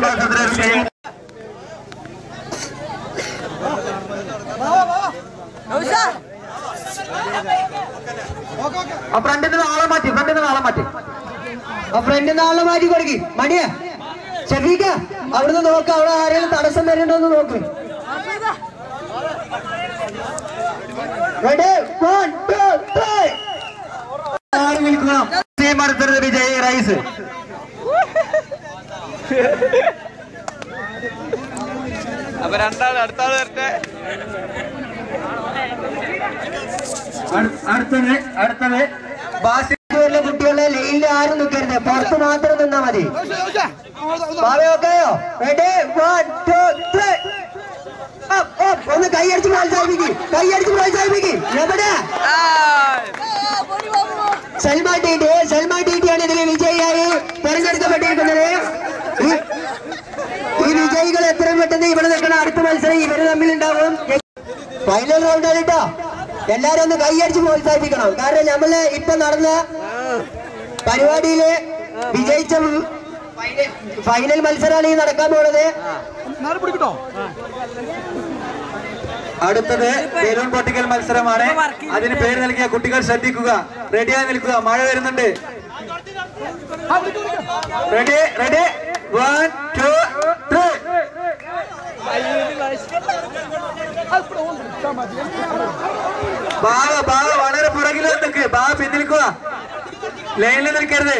മത്സരത്തിലെ വിജയം ആ ഫ്രണ്ടിൽ നിന്ന് ആളെ മാറ്റി ഫ്രണ്ടിൽ നിന്ന് ആളെ മാറ്റി ആ ഫ്രണ്ടിൽ നിന്ന് ആളെ മാറ്റി കൊടുക്കി മണിയ ഷഫീക്ക അവിടുന്ന് നോക്ക് അവിടെ ആരെങ്കിലും തടസ്സം വരുന്നുണ്ടോന്ന് നോക്ക് Ready? One, two, three. ആറ് നിൽക്കണം ഈ മത്സരത്തിലെ വിജയി റൈസ് അപ്പൊ രണ്ടാൾ അടുത്ത ആള് വരട്ടെ അടു- അടുത്തത് അടുത്തത് ബാസ്കറ്റ്ബോളിലെ കുട്ടികളെ ലൈനിൽ ആരും നിൽക്കരുത് പുറത്ത് മാത്രം നിന്നാ മതി ഭാവി ഓക്കെയോ റെഡി വൺ ടു ത്രീ ഒന്ന് കൈയടിച്ച് പ്രോത്സാഹിപ്പിക്കും കൈയടിച്ച് പ്രോത്സാഹിപ്പിക്കും എവിടെ Salma T T Salma T T ആണ് ഇതിൽ വിജയിയായി തെരഞ്ഞെടുക്കപ്പെട്ടിരിക്കുന്നത് ഈ- ഈ വിജയികൾ എത്രയും പെട്ടെന്ന് ഇവിടെ നിൽക്കണം അടുത്ത മത്സരം ഇവര് തമ്മിൽ ഉണ്ടാവും ഫൈനൽ റൗണ്ട് ആണ് കേട്ടോ എല്ലാരും ഒന്ന് കൈയടിച്ച് പ്രോത്സാഹിപ്പിക്കണം കാരണം നമ്മള് ഇപ്പൊ നടന്ന പരിപാടിയില് വിജയിച്ച ഫൈനൽ- ഫൈനൽ മത്സരമാണ് ഈ നടക്കാൻ പോണത് അടുത്തത് ബലൂൺ പൊട്ടിക്കൽ മത്സരമാണ് അതിന് പേര് നൽകിയ കുട്ടികൾ ശ്രദ്ധിക്കുക റെഡിയായി നിൽക്കുക മഴ വരുന്നുണ്ട് ready ready one two three Bava Bava വളരെ പുറകിൽ നിൽക്ക് ബാവ പിന്നിൽക്കുക ലൈനിൽ നിൽക്കരുത്